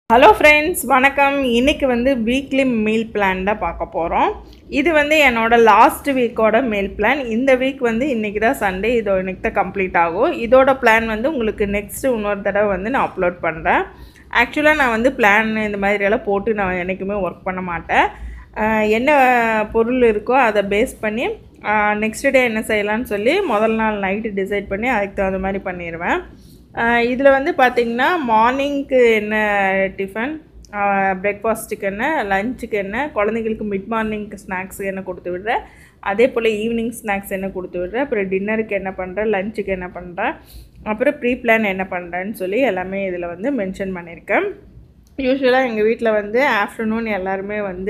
hello friends வணக்கம் இன்னைக்கு வந்து வீக்லி மீல் பிளான் தான் பார்க்க போகிறோம் இது வந்து என்னோட லாஸ்ட் வீக்கோட மீல் பிளான் இந்த வீக் வந்து இன்றைக்கி தான் சண்டே இதோ இன்னைக்கு தான் கம்ப்ளீட் ஆகும் இதோட பிளான் வந்து உங்களுக்கு நெக்ஸ்ட்டு இன்னொரு தடவை வந்து நான் அப்லோட் பண்ணுறேன் ஆக்சுவலாக நான் வந்து பிளான் இந்த மாதிரியெல்லாம் போட்டு நான் என்றைக்குமே ஒர்க் பண்ண மாட்டேன் ஆஹ் என்ன பொருள் இருக்கோ அதை பேஸ் பண்ணி நெக்ஸ்ட் டே என்ன செய்யலாம்னு சொல்லி முதல் நாள் நைட்டு டிசைட் பண்ணி அதுக்கு தகுந்த மாதிரி பண்ணிடுவேன் இதில் வந்து பார்த்திங்கன்னா மார்னிங்க்கு என்ன டிஃபன் பிரேக்ஃபாஸ்ட்டுக்கு என்ன லஞ்சுக்கு என்ன குழந்தைங்களுக்கு மிட் மார்னிங்க்கு ஸ்நாக்ஸுக்கு என்ன கொடுத்து விடுறேன் அதே போல் ஈவினிங் ஸ்நாக்ஸ் என்ன கொடுத்து விடுறேன் அப்புறம் டின்னருக்கு என்ன பண்ணுறேன் லஞ்சுக்கு என்ன பண்ணுறேன் அப்புறம் ப்ரீ பிளான் என்ன பண்ணுறேன்னு சொல்லி எல்லாமே இதில் வந்து மென்ஷன் பண்ணியிருக்கேன் யூஸ்வலாக எங்கள் வீட்டில் வந்து ஆஃப்டர்நூன் எல்லாருமே வந்து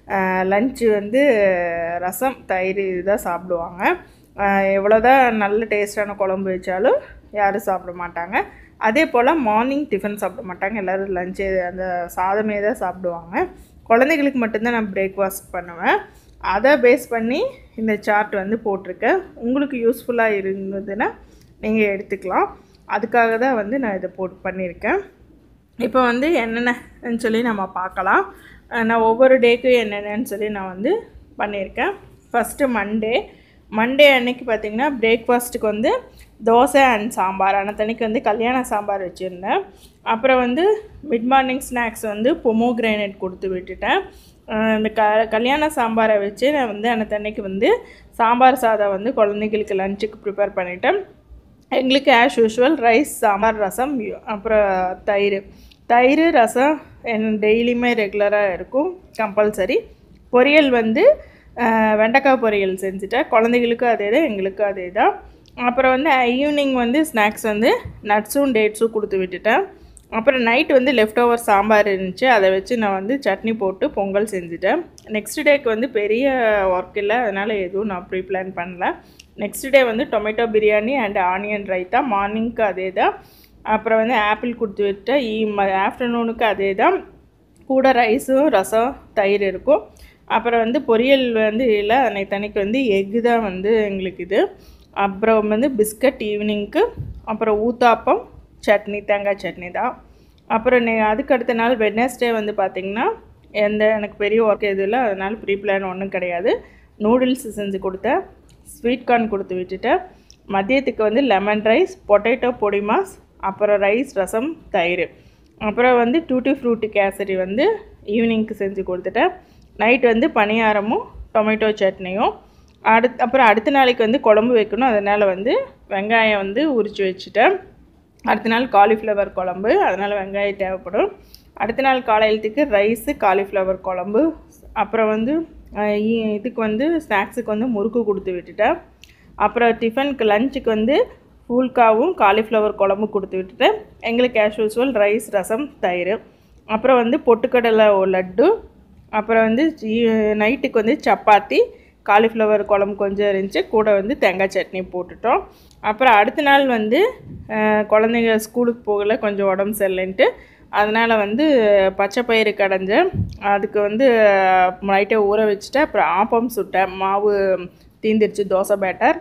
லஞ்சு வந்து ரசம் தயிர் இதுதான் சாப்பிடுவாங்க எவ்வளோதான் நல்ல டேஸ்டான குழம்பு வச்சாலும் யாரும் சாப்பிட மாட்டாங்க அதே போல் மார்னிங் டிஃபன் சாப்பிட மாட்டாங்க எல்லோரும் லஞ்சு அந்த சாதமே தான் சாப்பிடுவாங்க குழந்தைகளுக்கு மட்டும்தான் நான் பிரேக்ஃபாஸ்ட் பண்ணுவேன் அதை பேஸ் பண்ணி இந்த சார்ட் வந்து போட்டிருக்கேன் உங்களுக்கு யூஸ்ஃபுல்லாக இருந்ததுன்னா நீங்கள் எடுத்துக்கலாம் அதுக்காக தான் வந்து நான் இதை போட்டு பண்ணியிருக்கேன் இப்போ வந்து என்னென்னு சொல்லி நம்ம பார்க்கலாம் நான் ஒவ்வொரு டேக்கும் என்னென்னு சொல்லி நான் வந்து பண்ணியிருக்கேன் ஃபஸ்ட்டு மண்டே மண்டே அன்னைக்கு பார்த்திங்கன்னா பிரேக்ஃபாஸ்ட்டுக்கு வந்து தோசை அண்ட் சாம்பார் அன்னத்தன்னைக்கு வந்து கல்யாண சாம்பார் வச்சுருந்தேன் அப்புறம் வந்து மிட் மார்னிங் ஸ்நாக்ஸ் வந்து பொமோ கிரைனட் கொடுத்து விட்டுட்டேன் இந்த க கல்யாண சாம்பாரை வச்சு நான் வந்து அன்னத்தன்னைக்கு வந்து சாம்பார் சாதம் வந்து குழந்தைங்களுக்கு லஞ்சுக்கு ப்ரிப்பேர் பண்ணிட்டேன் எங்களுக்கு as usual rice sambar rasam அப்புறம் தயிர் தயிர் ரசம் என் டெய்லியுமே ரெகுலராக இருக்கும் கம்பல்சரி பொரியல் வந்து வெண்டைக்காய் பொரியல் செஞ்சுட்டேன் குழந்தைகளுக்கும் அதே தான் எங்களுக்கும் அதே தான் அப்புறம் வந்து ஈவினிங் வந்து ஸ்நாக்ஸ் வந்து நட்ஸும் டேட்ஸும் கொடுத்து விட்டுட்டேன் அப்புறம் நைட் வந்து லெஃப்ட் ஓவர் சாம்பார் இருந்துச்சு அதை வச்சு நான் வந்து சட்னி போட்டு பொங்கல் செஞ்சுட்டேன் நெக்ஸ்ட் டேக்கு வந்து பெரிய ஒர்க் இல்லை அதனால் எதுவும் நான் ப்ரீ பிளான் பண்ணல நெக்ஸ்ட் டே வந்து tomato biryani and onion raita மார்னிங்க்கு அதே தான் அப்புறம் வந்து ஆப்பிள் கொடுத்து விட்டேன் ஈ ஆஃப்டர்நூனுக்கு அதே தான் கூட ரைஸும் ரசம் தயிர் இருக்கும் அப்புறம் வந்து பொரியல் வந்து இல்லை அன்னைக்கு தனிக்கு வந்து எக்கு தான் வந்து எங்களுக்கு இது அப்புறம் வந்து பிஸ்கட் ஈவினிங்க்கு அப்புறம் ஊத்தாப்பம் சட்னி தேங்காய் சட்னி தான் அப்புறம் நே அதுக்கு அடுத்த நாள் வெட்னஸ்டே வந்து பார்த்திங்கன்னா எந்த எனக்கு பெரிய ஒர்க் எதுவும் இல்லை அதனால் ப்ரீ பிளான் ஒன்றும் கிடையாது நூடுல்ஸ் செஞ்சு கொடுத்தேன் ஸ்வீட் கார்ன் கொடுத்து விட்டுட்டேன் மதியத்துக்கு வந்து லெமன் ரைஸ் பொட்டேட்டோ பொடிமாஸ் அப்புறம் ரைஸ் ரசம் தயிர் அப்புறம் வந்து டூட்டி ஃப்ரூட்டி கேசரி வந்து ஈவினிங்க்கு செஞ்சு கொடுத்துட்டேன் நைட் வந்து பணியாரமும் டொமேட்டோ சட்னியும் அடுத் அப்புறம் அடுத்த நாளைக்கு வந்து குழம்பு வைக்கணும் அதனால் வந்து வெங்காயம் வந்து உரித்து வச்சுட்டேன் அடுத்த நாள் காலிஃப்ளவர் குழம்பு அதனால் வெங்காயம் தேவைப்படும் அடுத்த நாள் காலையிலத்துக்கு ரைஸு காலிஃப்ளவர் குழம்பு அப்புறம் வந்து இதுக்கு வந்து ஸ்நாக்ஸுக்கு வந்து முறுக்கு கொடுத்து விட்டுட்டேன் அப்புறம் டிஃபனுக்கு லஞ்சுக்கு வந்து ஃபூல்காவும் காலிஃப்ளவர் குழம்பு கொடுத்து விட்டுட்டேன் எங்களுக்கு ஆஸ் யூஸ்வல் ரைஸ் ரசம் தயிர் அப்புறம் வந்து பொட்டுக்கடலை லட்டு அப்புறம் வந்து நைட்டுக்கு வந்து சப்பாத்தி காலிஃப்ளவர் குழம்பு கொஞ்சம் இருந்துச்சு கூட வந்து தேங்காய் சட்னி போட்டுட்டோம் அப்புறம் அடுத்த நாள் வந்து குழந்தைங்க ஸ்கூலுக்கு போகல கொஞ்சம் உடம்பு சரியில்லைன்ட்டு அதனால் வந்து பச்சை பயிறு கடைஞ்சேன் அதுக்கு வந்து நைட்டை ஊற வச்சுட்டு அப்புறம் ஆப்பம் சுட்டேன் மாவு தீந்துருச்சு தோசை பேட்டர்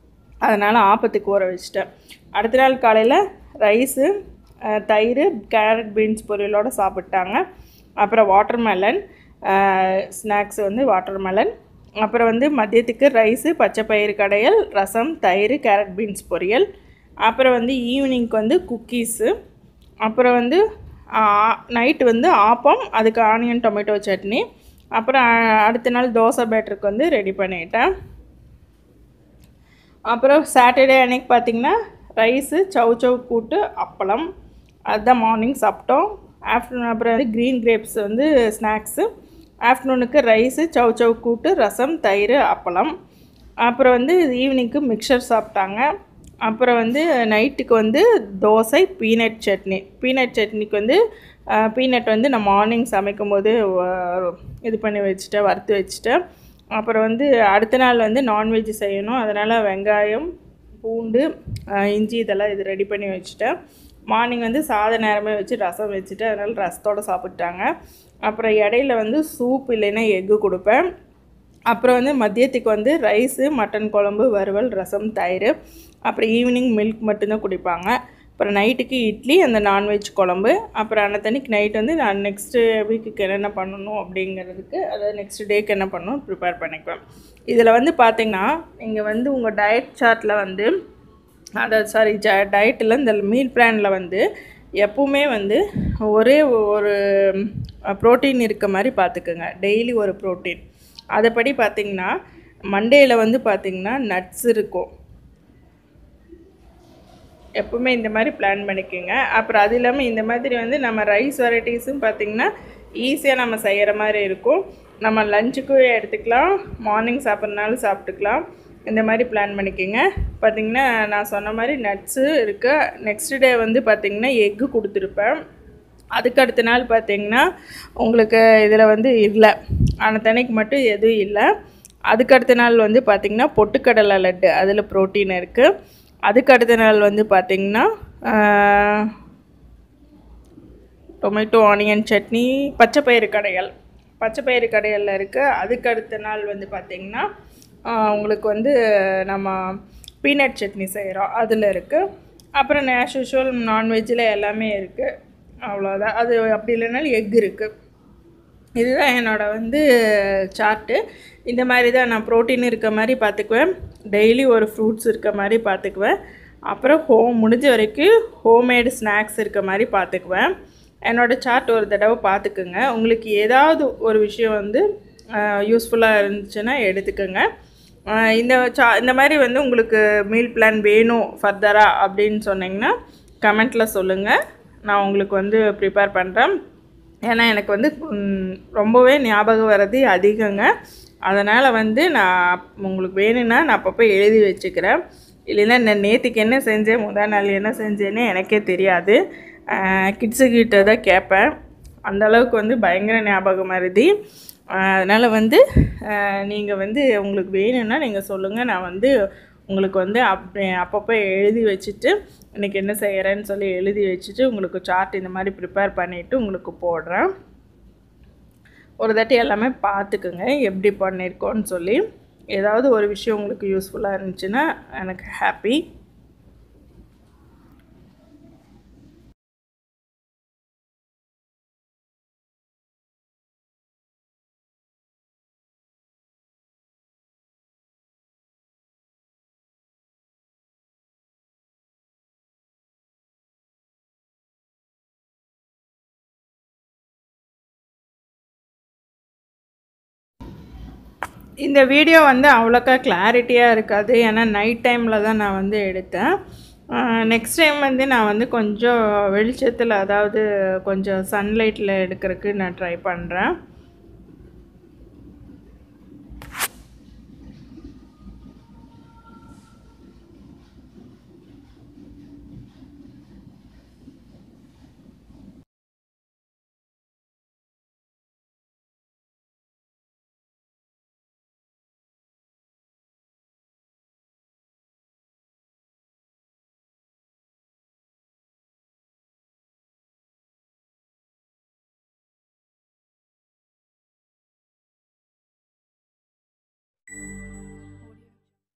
அதனால் ஆப்பத்துக்கு ஊற வச்சுட்டேன் அடுத்த நாள் காலையில் ரைஸு தயிர் கேரட் பீன்ஸ் பொரியலோடு சாப்பிட்டாங்க அப்புறம் வாட்டர்மெலன் ஸ்நாக்ஸ் வந்து வாட்டர்மெலன் அப்புறம் வந்து மதியத்துக்கு ரைஸு பச்சை பயிறு கடையல் ரசம் தயிர் கேரட் பீன்ஸ் பொரியல் அப்புறம் வந்து ஈவினிங்க்கு வந்து குக்கீஸு அப்புறம் வந்து நைட்டு வந்து ஆப்பம் அதுக்கு ஆனியன் டொமேட்டோ சட்னி அப்புறம் அடுத்த நாள் தோசை பேட்டருக்கு வந்து ரெடி பண்ணிட்டேன் அப்புறம் சாட்டர்டே அன்னைக்கு பார்த்திங்கன்னா ரைஸு சவு சவு கூட்டு அப்பளம் அதுதான் மார்னிங் சாப்பிட்டோம் ஆஃப்டர்நூன் அப்புறம் வந்து க்ரீன் கிரேப்ஸ் வந்து ஸ்நாக்ஸு ஆஃப்டர்நூனுக்கு ரைஸு சவு சவு கூட்டு ரசம் தயிர் அப்பளம் அப்புறம் வந்து ஈவினிங்க்கு மிக்சர் சாப்பிட்டாங்க அப்புறம் வந்து நைட்டுக்கு வந்து தோசை பீனட் சட்னி பீனட் சட்னிக்கு வந்து பீனட் வந்து நான் மார்னிங் சமைக்கும் போது இது பண்ணி வச்சுட்டேன் வறுத்து வச்சுட்டேன் அப்புறம் வந்து அடுத்த நாள் வந்து நான்வெஜ் செய்யணும் அதனால் வெங்காயம் பூண்டு இஞ்சி இதெல்லாம் இது ரெடி பண்ணி வச்சுட்டேன் மார்னிங் வந்து சாத நேரமே வச்சு ரசம் வச்சுட்டு அதனால் ரசத்தோடு சாப்பிட்டாங்க அப்புறம் இடையில வந்து சூப் இல்லைன்னா எக்கு கொடுப்பேன் அப்புறம் வந்து மதியத்துக்கு வந்து ரைஸு மட்டன் குழம்பு வறுவல் ரசம் தயிர் அப்புறம் ஈவினிங் மில்க் மட்டும்தான் குடிப்பாங்க அப்புறம் நைட்டுக்கு இட்லி அந்த நான்வெஜ் குழம்பு அப்புறம் அன்னத்தன்னைக்கு நைட் வந்து நான் நெக்ஸ்ட்டு வீக்குக்கு என்னென்ன பண்ணணும் அப்படிங்கிறதுக்கு அதாவது நெக்ஸ்ட் டேக்கு என்ன பண்ணணும் ப்ரிப்பேர் பண்ணிக்குவேன் இதில் வந்து பார்த்திங்கன்னா நீங்கள் வந்து உங்கள் டயட் சார்ட்டில் வந்து அதாவது சாரி ஜ டயட்டில் இந்த மீல் பிளானில் வந்து எப்பவுமே வந்து ஒரே ஒரு ப்ரோட்டீன் இருக்க மாதிரி பார்த்துக்குங்க டெய்லி ஒரு ப்ரோட்டீன் அதைப்படி பார்த்திங்கன்னா மண்டேயில் வந்து பார்த்திங்கன்னா நட்ஸ் இருக்கும் எப்பவுமே இந்த மாதிரி பிளான் பண்ணிக்கோங்க அப்புறம் அது இல்லாமல் இந்த மாதிரி வந்து நம்ம ரைஸ் வெரைட்டிஸும் பார்த்திங்கன்னா ஈஸியாக நம்ம செய்கிற மாதிரி இருக்கும் நம்ம லஞ்சுக்கும் எடுத்துக்கலாம் மார்னிங் சாப்பிட்றனாலும் சாப்பிட்டுக்கலாம் இந்த மாதிரி பிளான் பண்ணிக்கோங்க பார்த்திங்கன்னா நான் சொன்ன மாதிரி நட்ஸு இருக்குது நெக்ஸ்ட் டே வந்து பார்த்திங்கன்னா எக்கு கொடுத்துருப்பேன் அதுக்கு அடுத்த நாள் பார்த்திங்கன்னா உங்களுக்கு இதில் வந்து இல்லை ஆனால் தனிக்கு மட்டும் எதுவும் இல்லை அதுக்கு அடுத்த நாள் வந்து பார்த்திங்கன்னா பொட்டுக்கடலை லட்டு அதில் ப்ரோட்டீன் இருக்குது அதுக்கு அடுத்த நாள் வந்து பார்த்திங்கன்னா டொமேட்டோ ஆனியன் சட்னி பச்சைப்பயிறு கடையல் பச்சைப்பயிறு கடையலில் இருக்குது அதுக்கு அடுத்த நாள் வந்து பார்த்திங்கன்னா உங்களுக்கு வந்து நம்ம பீனட் சட்னி செய்கிறோம் அதில் இருக்குது அப்புறம் ஆஸ் யூஷுவல் நான்வெஜ்ஜில் எல்லாமே இருக்குது அவ்வளோதான் அது அப்படி இல்லைனாலும் எக் இருக்குது இதுதான் என்னோடய வந்து சார்ட்டு இந்த மாதிரி தான் நான் ப்ரோட்டீன் இருக்க மாதிரி பார்த்துக்குவேன் டெய்லி ஒரு ஃப்ரூட்ஸ் இருக்க மாதிரி பார்த்துக்குவேன் அப்புறம் ஹோம் முடிஞ்ச வரைக்கும் ஹோம்மேடு ஸ்நாக்ஸ் இருக்க மாதிரி பார்த்துக்குவேன் என்னோடய சார்ட் ஒரு தடவை பார்த்துக்குங்க உங்களுக்கு ஏதாவது ஒரு விஷயம் வந்து யூஸ்ஃபுல்லாக இருந்துச்சுன்னா எடுத்துக்கோங்க இந்த சா இந்த மாதிரி வந்து உங்களுக்கு மீல் பிளான் வேணும் ஃபர்தராக அப்படின்னு சொன்னிங்கன்னா கமெண்ட்டில் சொல்லுங்கள் நான் உங்களுக்கு வந்து ப்ரிப்பேர் பண்ணுறேன் ஏன்னா எனக்கு வந்து ரொம்பவே ஞாபகம் வர்றது அதிகங்க அதனால் வந்து நான் உங்களுக்கு வேணும்னா நான் அப்பப்போ எழுதி வச்சுக்கிறேன் இல்லைன்னா நான் நேற்றுக்கு என்ன செஞ்சேன் முதல் நாள் என்ன செஞ்சேன்னு எனக்கே தெரியாது கிட்ஸுக்கிட்ட தான் கேட்பேன் அந்தளவுக்கு வந்து பயங்கர ஞாபகம் மருதி அதனால் வந்து நீங்கள் வந்து உங்களுக்கு வேணும்னா நீங்கள் சொல்லுங்கள் நான் வந்து உங்களுக்கு வந்து அப் அப்பப்போ எழுதி வச்சுட்டு இன்றைக்கி என்ன செய்கிறேன்னு சொல்லி எழுதி வச்சுட்டு உங்களுக்கு சார்ட் இந்த மாதிரி ப்ரிப்பேர் பண்ணிவிட்டு உங்களுக்கு போடுறேன் ஒரு தாட்டி எல்லாமே பார்த்துக்குங்க எப்படி பண்ணியிருக்கோன்னு சொல்லி ஏதாவது ஒரு விஷயம் உங்களுக்கு யூஸ்ஃபுல்லாக இருந்துச்சுன்னா எனக்கு ஹாப்பி இந்த வீடியோ வந்து அவ்வளோக்கா கிளாரிட்டியாக இருக்காது ஏன்னா நைட் டைமில் தான் நான் வந்து எடுத்தேன் நெக்ஸ்ட் டைம் வந்து நான் வந்து கொஞ்சம் வெளிச்சத்தில் அதாவது கொஞ்சம் சன்லைட்டில் எடுக்கிறதுக்கு நான் ட்ரை பண்ணுறேன்